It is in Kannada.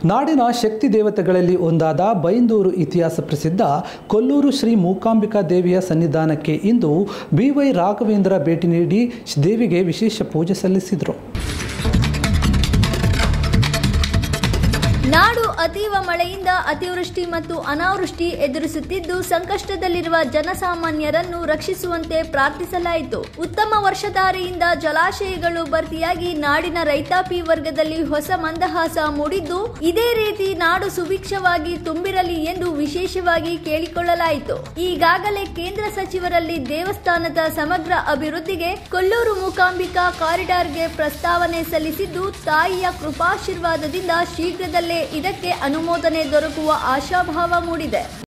ನಾಡಿನ ಶಕ್ತಿ ದೇವತೆಗಳಲ್ಲಿ ಒಂದಾದ ಬೈಂದೂರು ಇತಿಹಾಸ ಪ್ರಸಿದ್ಧ ಕೊಲ್ಲೂರು ಶ್ರೀ ಮೂಕಾಂಬಿಕಾ ದೇವಿಯ ಸನ್ನಿಧಾನಕ್ಕೆ ಇಂದು ಬಿವೈ ರಾಘವೇಂದ್ರ ಭೇಟಿ ನೀಡಿ ದೇವಿಗೆ ವಿಶೇಷ ಪೂಜೆ ಸಲ್ಲಿಸಿದರು ನಾಡು ಅತೀವ ಮಳೆಯಿಂದ ಅತಿವೃಷ್ಟಿ ಮತ್ತು ಅನಾವೃಷ್ಟಿ ಎದುರಿಸುತ್ತಿದ್ದು ಸಂಕಷ್ಟದಲ್ಲಿರುವ ಜನಸಾಮಾನ್ಯರನ್ನು ರಕ್ಷಿಸುವಂತೆ ಪ್ರಾರ್ಥಿಸಲಾಯಿತು ಉತ್ತಮ ವರ್ಷಧಾರೆಯಿಂದ ಜಲಾಶಯಗಳು ಭರ್ತಿಯಾಗಿ ನಾಡಿನ ರೈತಾಪಿ ವರ್ಗದಲ್ಲಿ ಹೊಸ ಮಂದಹಾಸ ಮೂಡಿದ್ದು ಇದೇ ರೀತಿ ನಾಡು ಸುಭಿಕ್ಷವಾಗಿ ತುಂಬಿರಲಿ ಎಂದು ವಿಶೇಷವಾಗಿ ಕೇಳಿಕೊಳ್ಳಲಾಯಿತು ಈಗಾಗಲೇ ಕೇಂದ್ರ ಸಚಿವರಲ್ಲಿ ದೇವಸ್ಥಾನದ ಸಮಗ್ರ ಅಭಿವೃದ್ಧಿಗೆ ಕೊಲ್ಲೂರು ಮೂಕಾಂಬಿಕಾ ಕಾರಿಡಾರ್ಗೆ ಪ್ರಸ್ತಾವನೆ ಸಲ್ಲಿಸಿದ್ದು ತಾಯಿಯ ಕೃಪಾಶೀರ್ವಾದದಿಂದ ಶೀಘ್ರದಲ್ಲೇ ಇದಕ್ಕೆ ಅನುಮೋದನೆ ದೊರಕುವ ಆಶಾಭಾವ ಮೂಡಿದೆ